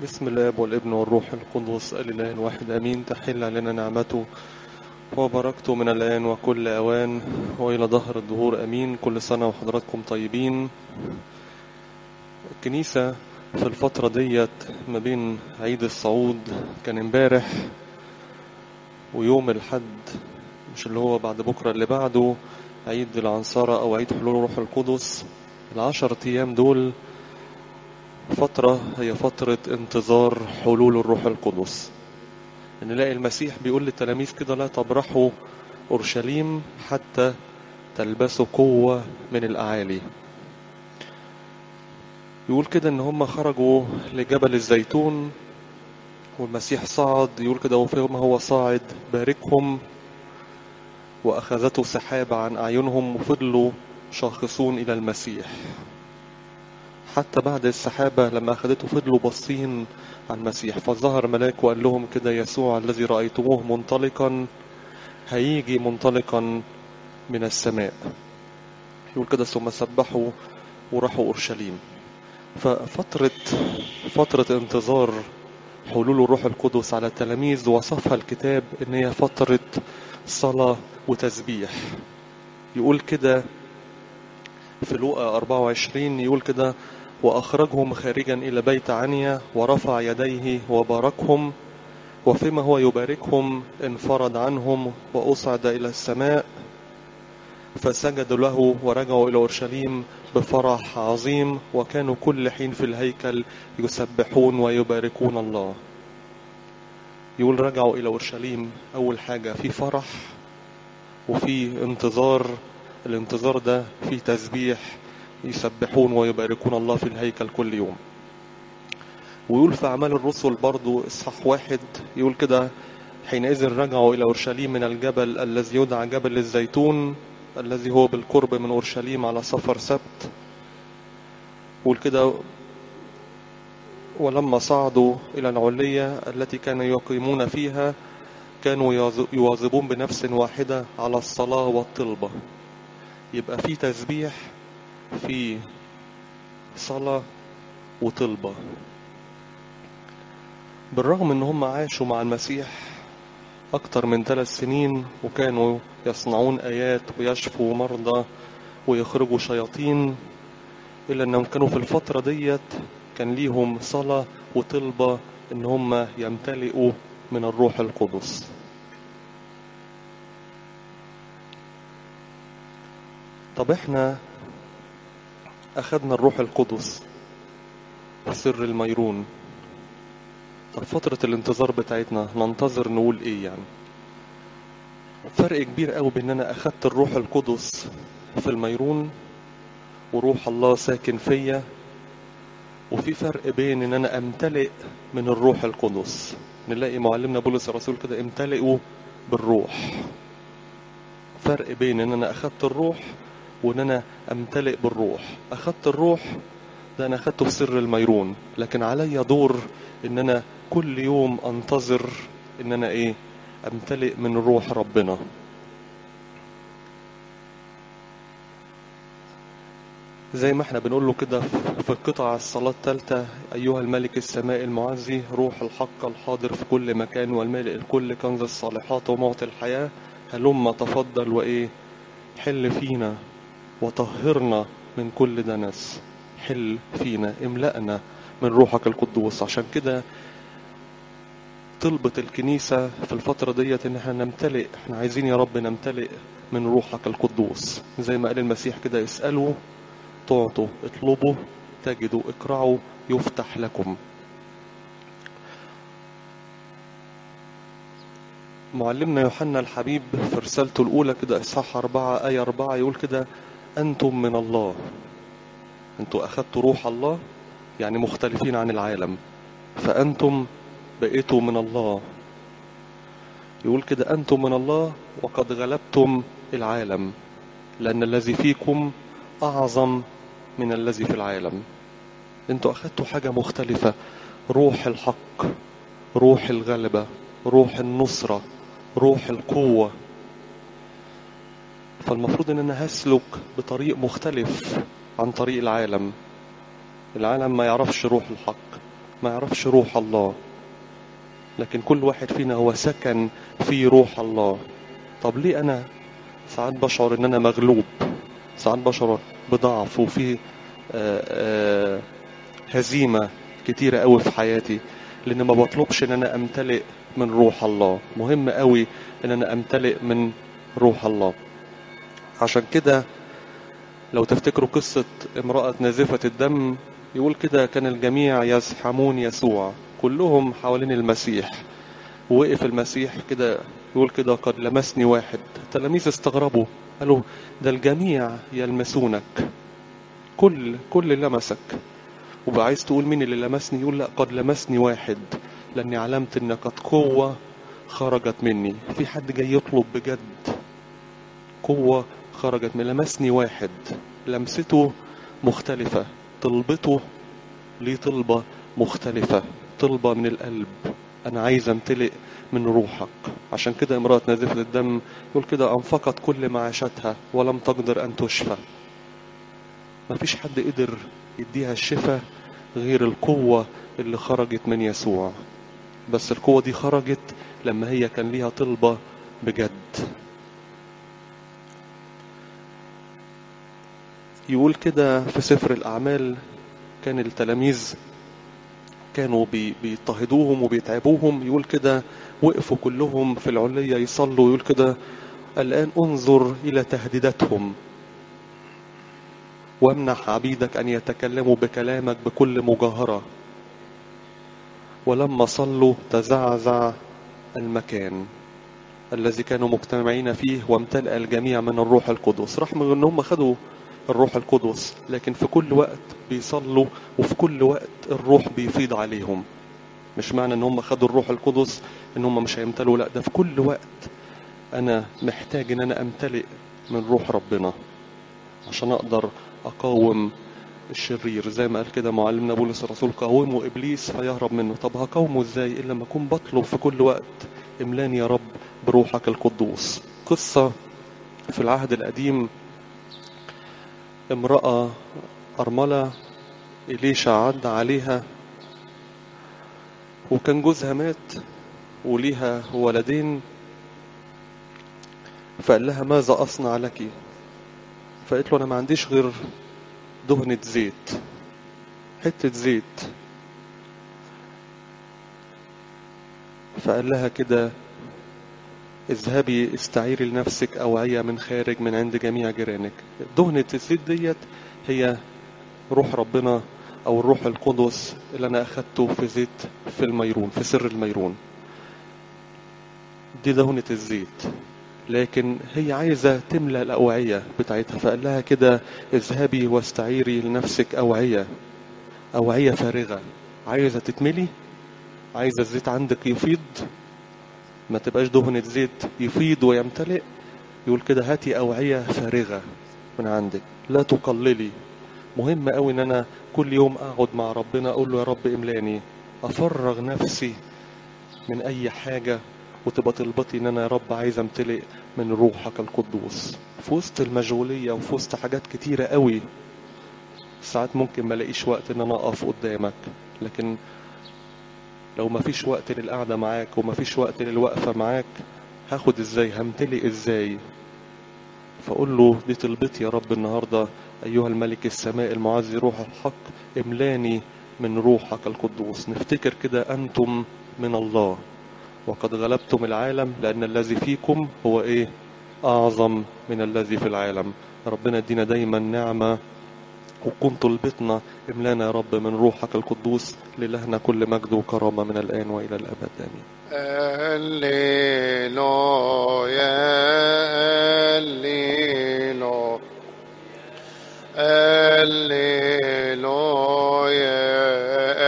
بسم الاب والابن والروح القدس الاله الواحد امين تحل علينا نعمته وبركته من الان وكل اوان والى ظهر الدهور امين كل سنه وحضراتكم طيبين الكنيسه في الفتره ديت ما بين عيد الصعود كان امبارح ويوم الحد مش اللي هو بعد بكره اللي بعده عيد العنصرة أو عيد حلول روح القدس العشر أيام دول فترة هي فترة انتظار حلول الروح القدس نلاقي المسيح بيقول للتلاميذ كده لا تبرحوا أورشليم حتى تلبسوا قوة من الأعالي يقول كده إن هم خرجوا لجبل الزيتون والمسيح صعد يقول كده وفيما هو صاعد باركهم وأخذته سحابة عن أعينهم وفضلوا شاخصون إلى المسيح حتى بعد السحابة لما أخذته فضلوا باصين على المسيح فظهر ملاك وقال لهم كده يسوع الذي رأيتموه منطلقا هيجي منطلقا من السماء يقول كده ثم سبحوا وراحوا أورشليم ففترة فترة انتظار حلول الروح القدس على التلاميذ وصفها الكتاب ان هي فترة صلاة وتسبيح يقول كده في لوقا 24 يقول كده وأخرجهم خارجا إلى بيت عنيا ورفع يديه وباركهم وفيما هو يباركهم انفرد عنهم وأصعد إلى السماء فسجدوا له ورجعوا إلى أورشليم بفرح عظيم وكانوا كل حين في الهيكل يسبحون ويباركون الله يقول رجعوا إلى أورشليم أول حاجة في فرح وفي انتظار الانتظار ده في تسبيح يسبحون ويباركون الله في الهيكل كل يوم ويقول في أعمال الرسل برضو إصحاح واحد يقول كده حينئذ رجعوا إلى أورشليم من الجبل الذي يدعى جبل الزيتون الذي هو بالقرب من أورشليم على سفر سبت يقول كده ولما صعدوا إلى العلية التي كانوا يقيمون فيها كانوا يواظبون بنفس واحدة على الصلاة والطلبة يبقى في تسبيح في صلاة وطلبة بالرغم ان هم عاشوا مع المسيح اكتر من ثلاث سنين وكانوا يصنعون ايات ويشفوا مرضى ويخرجوا شياطين الا انهم كانوا في الفترة ديت كان ليهم صلاة وطلبة ان هم يمتلئوا من الروح القدس طب احنا اخدنا الروح القدس في سر الميرون طب فترة الانتظار بتاعتنا ننتظر نقول ايه يعني فرق كبير قوي بين انا اخدت الروح القدس في الميرون وروح الله ساكن فيا وفي فرق بين ان انا امتلئ من الروح القدس نلاقي معلمنا بولس الرسول كده امتلئوا بالروح فرق بين ان انا اخدت الروح وان انا امتلئ بالروح اخدت الروح ده انا اخدته في سر الميرون لكن عليا دور ان انا كل يوم انتظر ان انا ايه امتلئ من روح ربنا زي ما احنا بنقول له كده في قطع الصلاة الثالثة أيها الملك السماء المعزي روح الحق الحاضر في كل مكان والمالئ الكل كنز الصالحات ومعطي الحياة هلما تفضل وإيه حل فينا وطهرنا من كل دنس حل فينا املأنا من روحك القدوس عشان كده طلبة الكنيسة في الفترة ديت ان احنا نمتلئ احنا عايزين يا رب نمتلئ من روحك القدوس زي ما قال المسيح كده اسألوا تعطوا اطلبوا تجدوا اقرعوا يفتح لكم معلمنا يوحنا الحبيب في رسالته الأولى كده إصحاح أربعة آية أربعة يقول كده أنتم من الله أنتوا أخدتوا روح الله يعني مختلفين عن العالم فأنتم بقيتوا من الله يقول كده أنتم من الله وقد غلبتم العالم لأن الذي فيكم أعظم من الذي في العالم أنتوا أخدتوا حاجة مختلفة روح الحق روح الغلبة روح النصرة روح القوة فالمفروض ان انا هسلك بطريق مختلف عن طريق العالم العالم ما يعرفش روح الحق ما يعرفش روح الله لكن كل واحد فينا هو سكن في روح الله طب ليه انا ساعات بشعر ان انا مغلوب ساعات بشعر بضعف وفي آه، آه، هزيمة كتيرة قوي في حياتي لان ما بطلبش ان انا امتلئ من روح الله مهم قوي ان انا امتلئ من روح الله عشان كده لو تفتكروا قصة امرأة نازفة الدم يقول كده كان الجميع يزحمون يسوع كلهم حوالين المسيح ووقف المسيح كده يقول كده قد لمسني واحد التلاميذ استغربوا قالوا ده الجميع يلمسونك كل كل لمسك وبقى عايز تقول مين اللي لمسني يقول لا قد لمسني واحد لاني علمت ان قد قوة خرجت مني في حد جاي يطلب بجد قوة خرجت من لمسني واحد لمسته مختلفة طلبته ليه طلبة مختلفة طلبة من القلب أنا عايز أمتلئ من روحك عشان كده امرأة نازفة الدم يقول كده أنفقت كل معاشاتها ولم تقدر أن تشفى مفيش حد قدر يديها الشفاء غير القوة اللي خرجت من يسوع بس القوة دي خرجت لما هي كان ليها طلبة بجد يقول كده في سفر الأعمال كان التلاميذ كانوا بي- بيضطهدوهم وبيتعبوهم يقول كده وقفوا كلهم في العلية يصلوا يقول كده الآن انظر إلى تهديداتهم وامنح عبيدك أن يتكلموا بكلامك بكل مجاهرة ولما صلوا تزعزع المكان الذي كانوا مجتمعين فيه وامتلأ الجميع من الروح القدس رغم ان هم خدوا الروح القدس لكن في كل وقت بيصلوا وفي كل وقت الروح بيفيض عليهم مش معنى ان هم خدوا الروح القدس ان هم مش هيمتلوا لا ده في كل وقت انا محتاج ان انا امتلئ من روح ربنا عشان اقدر اقاوم الشرير زي ما قال كده معلمنا بولس الرسول قاوموا ابليس فيهرب منه طب هقاومه ازاي الا لما اكون بطلب في كل وقت املاني يا رب بروحك القدوس قصه في العهد القديم امرأة أرملة إليشا عدى عليها وكان جوزها مات وليها ولدين فقال لها ماذا أصنع لك فقالت له أنا ما عنديش غير دهنة زيت حتة زيت فقال لها كده اذهبي استعيري لنفسك أوعية من خارج من عند جميع جيرانك دهنة الزيت ديت هي روح ربنا أو الروح القدس اللي أنا أخدته في زيت في الميرون في سر الميرون دي دهنة الزيت لكن هي عايزة تملى الأوعية بتاعتها فقال لها كده اذهبي واستعيري لنفسك أوعية أوعية فارغة عايزة تتملي عايزة الزيت عندك يفيض ما تبقاش دهنة زيت يفيض ويمتلئ يقول كده هاتي أوعية فارغة من عندك لا تقللي مهم قوي ان انا كل يوم اقعد مع ربنا اقول له يا رب املاني افرغ نفسي من اي حاجة وتبقى طلبتي ان انا يا رب عايز امتلئ من روحك القدوس في وسط المشغولية وفي وسط حاجات كتيرة قوي ساعات ممكن ما الاقيش وقت ان انا اقف قدامك لكن لو ما فيش وقت للقعدة معاك وما فيش وقت للوقفة معاك هاخد ازاي همتلئ ازاي فقول له دي طلبتي يا رب النهاردة أيها الملك السماء المعزي روح الحق املاني من روحك القدوس نفتكر كده أنتم من الله وقد غلبتم العالم لأن الذي فيكم هو إيه أعظم من الذي في العالم ربنا يدينا دايما نعمة وكن طلبتنا املانا يا رب من روحك القدوس للهنا كل مجد وكرامة من الآن وإلى الأبد آمين Alleluia,